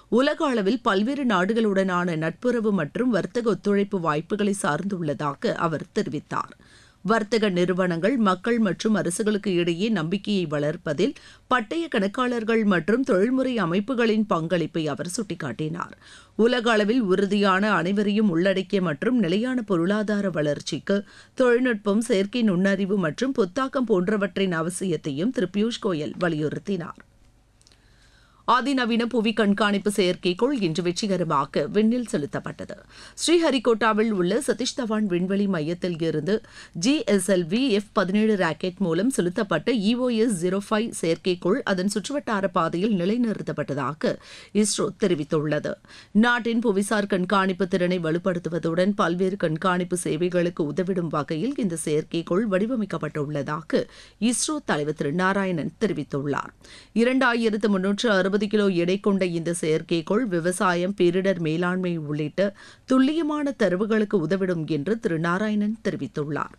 உலக அளவில் பல்வேறு நாடுகளுடனான நட்புறவு மற்றும் வர்த்தக ஒத்துழைப்பு வாய்ப்புகளை சார்ந்துள்ளதாக அவர் தெரிவித்தார் வர்த்தக நிறுவனங்கள் மக்கள் மற்றும் அரசுகளுக்கு இடையே நம்பிக்கையை வளர்ப்பதில் பட்டய கணக்காளர்கள் மற்றும் தொழில்முறை அமைப்புகளின் பங்களிப்பை அவர் சுட்டிக்காட்டினார் உலக அளவில் உறுதியான அனைவரையும் உள்ளடக்கிய மற்றும் நிலையான பொருளாதார வளர்ச்சிக்கு தொழில்நுட்பம் செயற்கை நுண்ணறிவு மற்றும் புத்தாக்கம் போன்றவற்றின் அவசியத்தையும் திரு பியூஷ் கோயல் வலியுறுத்தினார் அதிநவீன புவி கண்காணிப்பு செயற்கைக்கோள் இன்று வெற்றிகரமாக விண்ணில் செலுத்தப்பட்டது ஸ்ரீஹரிகோட்டாவில் உள்ள சதீஷ் தவான் விண்வெளி மையத்தில் இருந்து ஜிஎஸ்எல்வி எஃப் பதினேழு ராக்கெட் மூலம் செலுத்தப்பட்ட இஓஎஸ் ஜீரோ ஃபைவ் செயற்கைக்கோள் அதன் சுற்றுவட்டார பாதையில் நிலைநிறுத்தப்பட்டதாக இஸ்ரோ தெரிவித்துள்ளது நாட்டின் புவிசார் கண்காணிப்பு திறனை வலுப்படுத்துவதுடன் பல்வேறு கண்காணிப்பு சேவைகளுக்கு உதவிடும் வகையில் இந்த செயற்கைக்கோள் வடிவமைக்கப்பட்டுள்ளதாக இஸ்ரோ தலைவர் திரு நாராயணன் தெரிவித்துள்ளார் இரண்டாயிரத்து முன்னூற்று அறுபது கிலோ எடை கொண்ட இந்த செயற்கைக்கோள் விவசாயம் பேரிடர் மேலாண்மை உள்ளிட்ட துல்லியமான தரவுகளுக்கு உதவிடும் என்று திரு நாராயணன் தெரிவித்துள்ளார்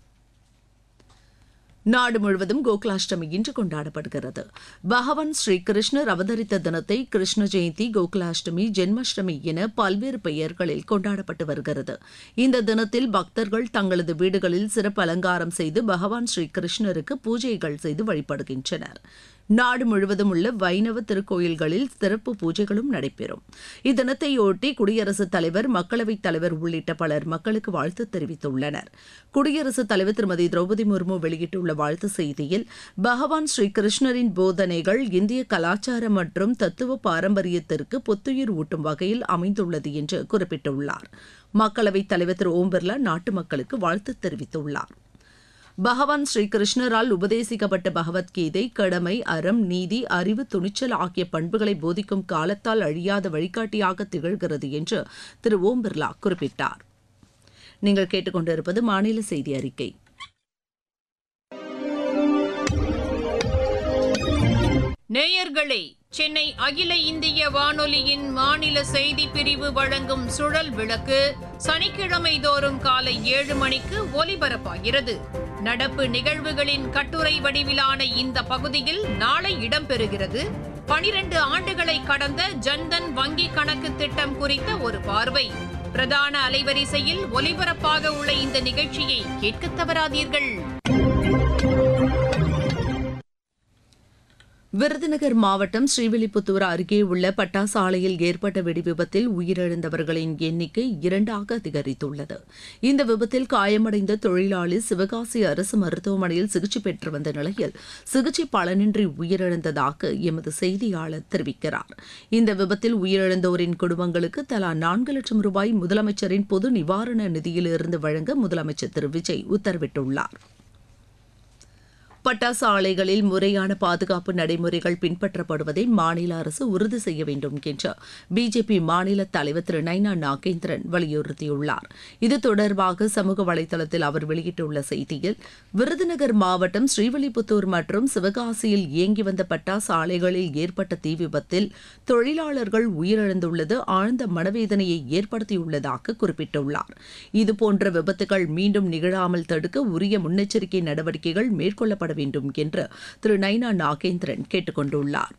நாடு முழுவதும் கோகுலாஷ்டமி இன்று கொண்டாடப்படுகிறது பகவான் ஸ்ரீ கிருஷ்ணர் அவதரித்த தினத்தை கிருஷ்ண ஜெயந்தி கோகுலாஷ்டமி ஜென்மாஷ்டமி என பல்வேறு பெயர்களில் கொண்டாடப்பட்டு வருகிறது இந்த தினத்தில் பக்தர்கள் தங்களது வீடுகளில் சிறப்பு அலங்காரம் செய்து பகவான் ஸ்ரீ கிருஷ்ணருக்கு பூஜைகள் செய்து வழிபடுகின்றனர் நாடு முழுவதும் உள்ள வைணவ திருக்கோயில்களில் சிறப்பு பூஜைகளும் நடைபெறும் இத்தினத்தையொட்டி குடியரசுத் தலைவர் மக்களவைத் தலைவர் உள்ளிட்ட பலர் மக்களுக்கு வாழ்த்து தெரிவித்துள்ளனர் குடியரசுத் தலைவர் திருமதி திரௌபதி முர்மு வெளியிட்டுள்ள வாழ்த்து செய்தியில் பகவான் ஸ்ரீ கிருஷ்ணரின் போதனைகள் இந்திய கலாச்சாரம் மற்றும் தத்துவ பாரம்பரியத்திற்கு புத்துயிர் ஊட்டும் வகையில் அமைந்துள்ளது என்று குறிப்பிட்டுள்ளார் மக்களவைத் தலைவர் திரு ஓம் பிர்லா நாட்டு மக்களுக்கு வாழ்த்து தெரிவித்துள்ளார் பகவான் ஸ்ரீ கிருஷ்ணரால் உபதேசிக்கப்பட்ட பகவத்கீதை கடமை அறம் நீதி அறிவு துணிச்சல் ஆகிய பண்புகளை போதிக்கும் காலத்தால் அழியாத வழிகாட்டியாக திகழ்கிறது என்று திரு ஓம் பிர்லா குறிப்பிட்டார் நீங்கள் கேட்டுக்கொண்டிருப்பது மாநில செய்தி அறிக்கை நேயர்களே சென்னை அகில இந்திய வானொலியின் மாநில செய்தி பிரிவு வழங்கும் சுழல் விளக்கு சனிக்கிழமை தோறும் காலை ஏழு மணிக்கு ஒலிபரப்பாகிறது நடப்பு நிகழ்வுகளின் கட்டுரை வடிவிலான இந்த பகுதியில் நாளை இடம்பெறுகிறது பனிரெண்டு ஆண்டுகளை கடந்த ஜன்தன் வங்கி கணக்கு திட்டம் குறித்த ஒரு பார்வை பிரதான அலைவரிசையில் ஒலிபரப்பாக உள்ள இந்த நிகழ்ச்சியை கேட்க தவறாதீர்கள் விருதுநகர் மாவட்டம் ஸ்ரீவில்லிபுத்தூர் அருகே உள்ள பட்டாசு ஆலையில் ஏற்பட்ட வெடிவிபத்தில் உயிரிழந்தவர்களின் எண்ணிக்கை இரண்டாக அதிகரித்துள்ளது இந்த விபத்தில் காயமடைந்த தொழிலாளி சிவகாசி அரசு மருத்துவமனையில் சிகிச்சை பெற்று வந்த நிலையில் சிகிச்சை பலனின்றி உயிரிழந்ததாக எமது செய்தியாளர் தெரிவிக்கிறார் இந்த விபத்தில் உயிரிழந்தோரின் குடும்பங்களுக்கு தலா நான்கு லட்சம் ரூபாய் முதலமைச்சரின் பொது நிவாரண நிதியிலிருந்து வழங்க முதலமைச்சர் திரு விஜய் உத்தரவிட்டுள்ளார் பட்டாசு ஆலைகளில் முறையான பாதுகாப்பு நடைமுறைகள் பின்பற்றப்படுவதை மாநில அரசு உறுதி செய்ய வேண்டும் என்று பிஜேபி மாநில தலைவர் திரு நைனா நாகேந்திரன் வலியுறுத்தியுள்ளார் இது தொடர்பாக சமூக வலைதளத்தில் அவர் வெளியிட்டுள்ள செய்தியில் விருதுநகர் மாவட்டம் ஸ்ரீவில்லிபுத்தூர் மற்றும் சிவகாசியில் இயங்கி வந்த பட்டாசு ஆலைகளில் ஏற்பட்ட தீ விபத்தில் தொழிலாளர்கள் உயிரிழந்துள்ளது ஆழ்ந்த மனவேதனையை ஏற்படுத்தியுள்ளதாக குறிப்பிட்டுள்ளார் இதுபோன்ற விபத்துகள் மீண்டும் நிகழாமல் தடுக்க உரிய முன்னெச்சரிக்கை நடவடிக்கைகள் மேற்கொள்ளப்பட வேண்டும் என்று திரு நைனா நாகேந்திரன் கேட்டுக் கொண்டுள்ளார்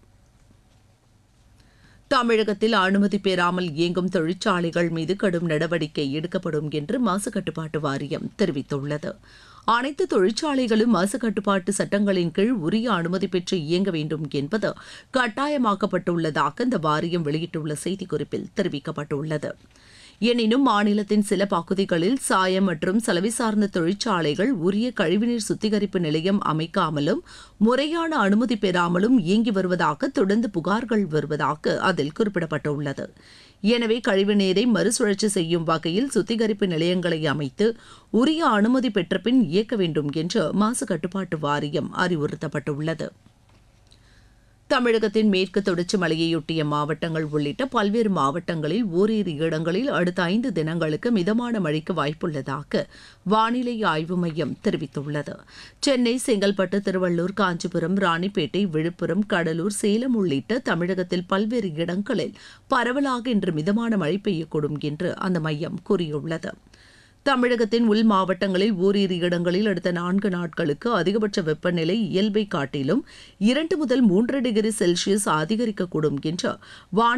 தமிழகத்தில் அனுமதி பெறாமல் இயங்கும் தொழிற்சாலைகள் மீது கடும் நடவடிக்கை எடுக்கப்படும் என்று மாசு கட்டுப்பாட்டு வாரியம் தெரிவித்துள்ளது அனைத்து தொழிற்சாலைகளும் மாசு கட்டுப்பாட்டு சட்டங்களின் கீழ் உரிய அனுமதி பெற்று இயங்க வேண்டும் என்பது கட்டாயமாக்கப்பட்டுள்ளதாக இந்த வாரியம் வெளியிட்டுள்ள செய்திக்குறிப்பில் தெரிவிக்கப்பட்டுள்ளது எனினும் மாநிலத்தின் சில பகுதிகளில் சாயம் மற்றும் சலவை சார்ந்த தொழிற்சாலைகள் உரிய கழிவுநீர் சுத்திகரிப்பு நிலையம் அமைக்காமலும் முறையான அனுமதி பெறாமலும் இயங்கி வருவதாக தொடர்ந்து புகார்கள் வருவதாக அதில் குறிப்பிடப்பட்டுள்ளது எனவே கழிவுநீரை மறுசுழற்சி செய்யும் வகையில் சுத்திகரிப்பு நிலையங்களை அமைத்து உரிய அனுமதி பெற்ற பின் இயக்க வேண்டும் என்று மாசு கட்டுப்பாட்டு வாரியம் அறிவுறுத்தப்பட்டுள்ளது தமிழகத்தின் மேற்கு தொடர்ச்சி மலையையொட்டிய மாவட்டங்கள் உள்ளிட்ட பல்வேறு மாவட்டங்களில் ஓரிரு இடங்களில் அடுத்த ஐந்து தினங்களுக்கு மிதமான மழைக்கு வாய்ப்புள்ளதாக வானிலை ஆய்வு மையம் தெரிவித்துள்ளது சென்னை செங்கல்பட்டு திருவள்ளூர் காஞ்சிபுரம் ராணிப்பேட்டை விழுப்புரம் கடலூர் சேலம் உள்ளிட்ட தமிழகத்தில் பல்வேறு இடங்களில் பரவலாக இன்று மிதமான மழை பெய்யக்கூடும் என்று அந்த மையம் கூறியுள்ளது தமிழகத்தின் உள் மாவட்டங்களில் ஓரிரு இடங்களில் அடுத்த நான்கு நாட்களுக்கு அதிகபட்ச வெப்பநிலை இயல்பை காட்டிலும் இரண்டு முதல் மூன்று டிகிரி செல்சியஸ் அதிகரிக்கக்கூடும் என்று வானி